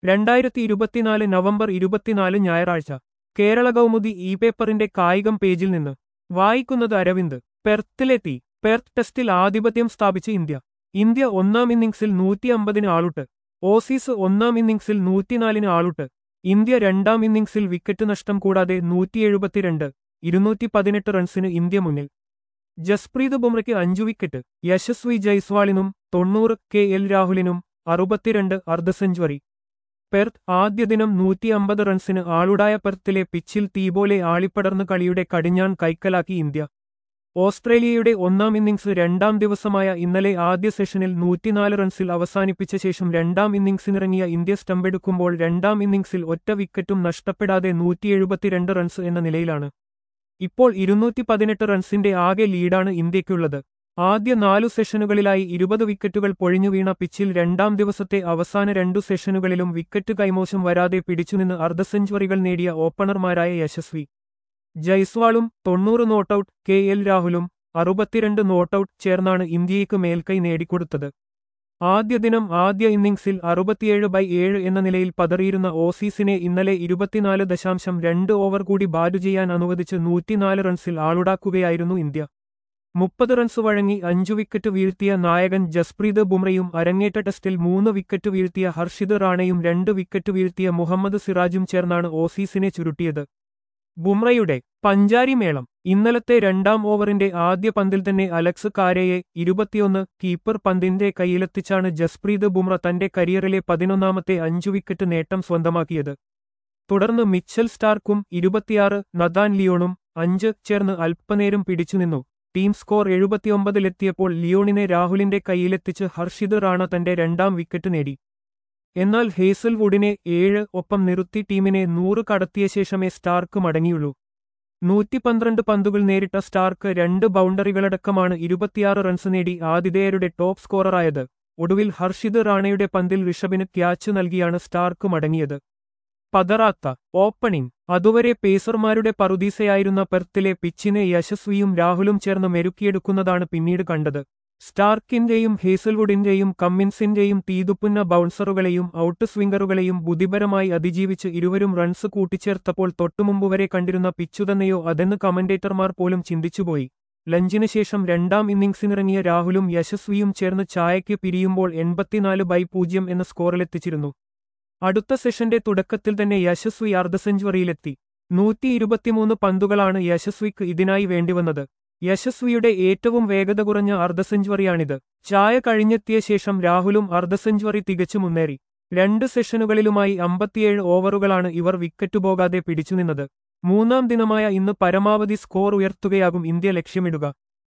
രണ്ടായിരത്തി ഇരുപത്തിനാല് നവംബർ ഇരുപത്തിനാല് ഞായറാഴ്ച കേരള കൗമുദി ഇ പേപ്പറിന്റെ കായികം പേജിൽ നിന്ന് വായിക്കുന്നത് അരവിന്ദ് പെർത്തിലെത്തി പെർത്ത് ടെസ്റ്റിൽ ആധിപത്യം സ്ഥാപിച്ച് ഇന്ത്യ ഇന്ത്യ ഒന്നാം ഇന്നിംഗ്സിൽ നൂറ്റി അമ്പതിന് ആളുട്ട് ഓസീസ് ഒന്നാം ഇന്നിംഗ്സിൽ നൂറ്റിനാലിന് ആളുട്ട് ഇന്ത്യ രണ്ടാം ഇന്നിംഗ്സിൽ വിക്കറ്റ് നഷ്ടം കൂടാതെ നൂറ്റി എഴുപത്തിരണ്ട് ഇരുന്നൂറ്റി പതിനെട്ട് റൺസിന് ഇന്ത്യ മുന്നിൽ ജസ്പ്രീത് ബുംറയ്ക്ക് അഞ്ചു വിക്കറ്റ് യശസ്വി ജയ്സ്വാളിനും തൊണ്ണൂറ് കെ എൽ രാഹുലിനും അറുപത്തിരണ്ട് അർദ്ധ സെഞ്ചുറി പെർത്ത് ആദ്യ ദിനം നൂറ്റി അമ്പത് റൺസിന് ആളുടായ പെർത്തിലെ പിച്ചിൽ തീപോലെ ആളിപ്പടർന്ന് കളിയുടെ കടിഞ്ഞാൺ കൈക്കലാക്കി ഇന്ത്യ ഓസ്ട്രേലിയയുടെ ഒന്നാം ഇന്നിംഗ്സ് രണ്ടാം ദിവസമായ ഇന്നലെ ആദ്യ സെഷനിൽ നൂറ്റിനാല് റൺസിൽ അവസാനിപ്പിച്ച ശേഷം രണ്ടാം ഇന്നിംഗ്സിനിറങ്ങിയ ഇന്ത്യ സ്റ്റമ്പെടുക്കുമ്പോൾ രണ്ടാം ഇന്നിംഗ്സിൽ ഒറ്റ വിക്കറ്റും നഷ്ടപ്പെടാതെ നൂറ്റി എഴുപത്തിരണ്ട് റൺസ് എന്ന നിലയിലാണ് ഇപ്പോൾ ഇരുന്നൂറ്റി പതിനെട്ട് റൺസിന്റെ ആകെ ലീഡാണ് ഇന്ത്യയ്ക്കുള്ളത് ആദ്യ നാലു സെഷനുകളിലായി ഇരുപത് വിക്കറ്റുകൾ പൊഴിഞ്ഞു വീണ പിച്ചിൽ രണ്ടാം ദിവസത്തെ അവസാന രണ്ടു സെഷനുകളിലും വിക്കറ്റ് കൈമോശം വരാതെ പിടിച്ചുനിന്ന് അർദ്ധ സെഞ്ചുറികൾ നേടിയ ഓപ്പണർമാരായ യശസ്വി ജയ്സ്വാളും തൊണ്ണൂറ് നോട്ടൌട്ട് കെ എൽ രാഹുലും അറുപത്തിരണ്ട് നോട്ടൌട്ട് ചേർന്നാണ് ഇന്ത്യയ്ക്ക് മേൽക്കൈ നേടിക്കൊടുത്തത് ആദ്യ ദിനം ആദ്യ ഇന്നിംഗ്സിൽ അറുപത്തിയേഴ് ബൈ ഏഴ് എന്ന നിലയിൽ പതറിയിരുന്ന ഓസീസിനെ ഇന്നലെ ഇരുപത്തിനാല് ദശാംശം രണ്ട് ഓവർ കൂടി ബാറ്റു ചെയ്യാൻ അനുവദിച്ച് നൂറ്റിനാല് റൺസിൽ ആളുടാക്കുകയായിരുന്നു ഇന്ത്യ മുപ്പത് റൺസ് വഴങ്ങി അഞ്ചു വിക്കറ്റ് വീഴ്ത്തിയ നായകൻ ജസ്പ്രീത് ബുംറയും അരങ്ങേറ്റ ടെസ്റ്റിൽ മൂന്ന് വിക്കറ്റ് വീഴ്ത്തിയ ഹർഷിദ് റാണയും രണ്ട് വിക്കറ്റ് വീഴ്ത്തിയ മുഹമ്മദ് സിറാജും ചേർന്നാണ് ഓസീസിനെ ചുരുട്ടിയത് ബുംറയുടെ പഞ്ചാരി മേളം ഇന്നലത്തെ രണ്ടാം ഓവറിന്റെ ആദ്യ പന്തിൽ തന്നെ അലക്സ് കാരയെ ഇരുപത്തിയൊന്ന് കീപ്പർ പന്തിന്റെ കൈയിലെത്തിച്ചാണ് ജസ്പ്രീത് ബുംറ തന്റെ കരിയറിലെ പതിനൊന്നാമത്തെ അഞ്ചു വിക്കറ്റ് നേട്ടം സ്വന്തമാക്കിയത് തുടർന്ന് മിച്ചൽ സ്റ്റാർക്കും ഇരുപത്തിയാറ് നദാൻ ലിയോണും അഞ്ച് ചേർന്ന് അല്പനേരം പിടിച്ചുനിന്നു ടീം സ്കോർ എഴുപത്തിയൊമ്പതിലെത്തിയപ്പോൾ ലിയോണിനെ രാഹുലിന്റെ കൈയിലെത്തിച്ച് ഹർഷിദ് റാണ തന്റെ രണ്ടാം വിക്കറ്റ് നേടി എന്നാൽ ഹേസൽവുഡിനെ ഏഴ് ഒപ്പം നിർത്തി ടീമിനെ നൂറ് കടത്തിയ ശേഷമേ സ്റ്റാർക്ക് മടങ്ങിയുള്ളൂ നൂറ്റി പന്ത്രണ്ട് പന്തുകൾ നേരിട്ട സ്റ്റാർക്ക് രണ്ട് ബൗണ്ടറികളടക്കമാണ് ഇരുപത്തിയാറ് റൺസ് നേടി ആതിഥേയരുടെ ടോപ്പ് സ്കോററായത് ഒടുവിൽ ഹർഷിദ് റാണയുടെ പന്തിൽ ഋഷഭിന് ക്യാച്ച് നൽകിയാണ് സ്റ്റാർക്ക് മടങ്ങിയത് പതറാത്ത ഓപ്പണിംഗ് അതുവരെ പേസർമാരുടെ പറുദീസയായിരുന്ന പെർത്തിലെ പിച്ചിനെ യശസ്വിയും രാഹുലും ചേർന്ന് മെരുക്കിയെടുക്കുന്നതാണ് പിന്നീട് കണ്ടത് സ്റ്റാർക്കിന്റെയും ഹേസൽവുഡിന്റെയും കമ്മിൻസിന്റെയും തീതുപ്പുന്ന ബൗൺസറുകളെയും ഔട്ട് സ്വിംഗറുകളെയും ബുദ്ധിപരമായി അതിജീവിച്ച് ഇരുവരും റൺസ് കൂട്ടിച്ചേർത്തപ്പോൾ തൊട്ടുമുമ്പുവരെ കണ്ടിരുന്ന പിച്ചുതന്നെയോ അതെന്ന് കമന്റേറ്റർമാർ പോലും ചിന്തിച്ചുപോയി ലഞ്ചിന് ശേഷം രണ്ടാം ഇന്നിംഗ്സിനിറങ്ങിയ രാഹുലും യശസ്വിയും ചേർന്ന് ചായയ്ക്ക് പിരിയുമ്പോൾ എൺപത്തിനാല് ബൈ പൂജ്യം എന്ന സ്കോറിലെത്തിച്ചിരുന്നു അടുത്ത സെഷന്റെ തുടക്കത്തിൽ തന്നെ യശസ്വി അർദ്ധ സെഞ്ചുറിയിലെത്തി നൂറ്റി ഇരുപത്തിമൂന്ന് പന്തുകളാണ് യശസ്വിക്ക് ഇതിനായി വേണ്ടിവന്നത് യശസ്വിയുടെ ഏറ്റവും വേഗത കുറഞ്ഞ അർദ്ധ സെഞ്ചുറിയാണിത് ചായ കഴിഞ്ഞെത്തിയ ശേഷം രാഹുലും അർദ്ധ സെഞ്ചുറി തികച്ചു മുന്നേറി രണ്ട് സെഷനുകളിലുമായി അമ്പത്തിയേഴ് ഓവറുകളാണ് ഇവർ വിക്കറ്റ് പോകാതെ പിടിച്ചുനിന്നത് മൂന്നാം ദിനമായ ഇന്ന് പരമാവധി സ്കോർ ഉയർത്തുകയാകും ഇന്ത്യ ലക്ഷ്യമിടുക